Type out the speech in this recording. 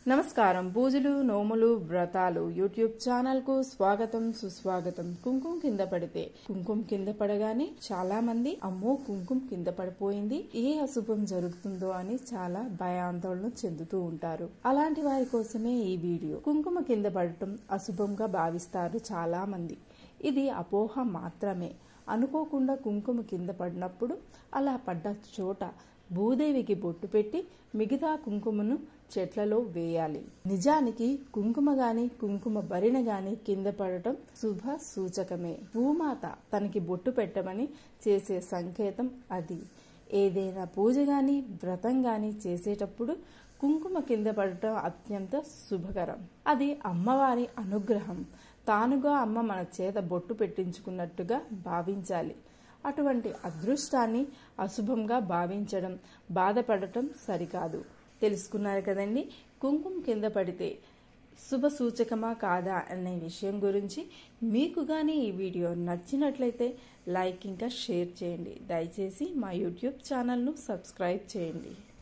నమస్కారం పూజలు నోములు వ్రతాలు యూట్యూబ్ ఛానల్ కు స్వాగతం సుస్వాగతం కుంకుమ కింద పడితే కుంకుమ కింద పడగానే చాలా మంది అమ్మో కుంకుమ కింద పడిపోయింది ఏ అశుభం జరుగుతుందో అని చాలా భయాందోళన చెందుతూ ఉంటారు అలాంటి వారి కోసమే ఈ వీడియో కుంకుమ కింద పడటం అశుభంగా భావిస్తారు చాలా మంది ఇది అపోహ మాత్రమే అనుకోకుండా కుంకుమ కింద పడినప్పుడు అలా పడ్డ చోట భూదేవికి బొట్టు పెట్టి మిగతా కుంకుమను చెట్లలో వేయాలి నిజానికి కుంకుమ గాని కుంకుమ భరిణ గాని కింద పడటం శుభ సూచకమే భూమాత తనకి బొట్టు పెట్టమని చేసే సంకేతం అది ఏదైనా పూజ గాని వ్రతం గాని చేసేటప్పుడు కుంకుమ కింద పడటం అత్యంత శుభకరం అది అమ్మవారి అనుగ్రహం తానుగా అమ్మ మన చేత బొట్టు పెట్టించుకున్నట్టుగా భావించాలి అటువంటి అదృష్టాన్ని అశుభంగా భావించడం బాధపడటం సరికాదు తెలుసుకున్నారు కదండి కుంకుమ కింద పడితే శుభ సూచకమా కాదా అనే విషయం గురించి మీకు కానీ ఈ వీడియో నచ్చినట్లయితే లైక్ ఇంకా షేర్ చేయండి దయచేసి మా యూట్యూబ్ ఛానల్ను సబ్స్క్రైబ్ చేయండి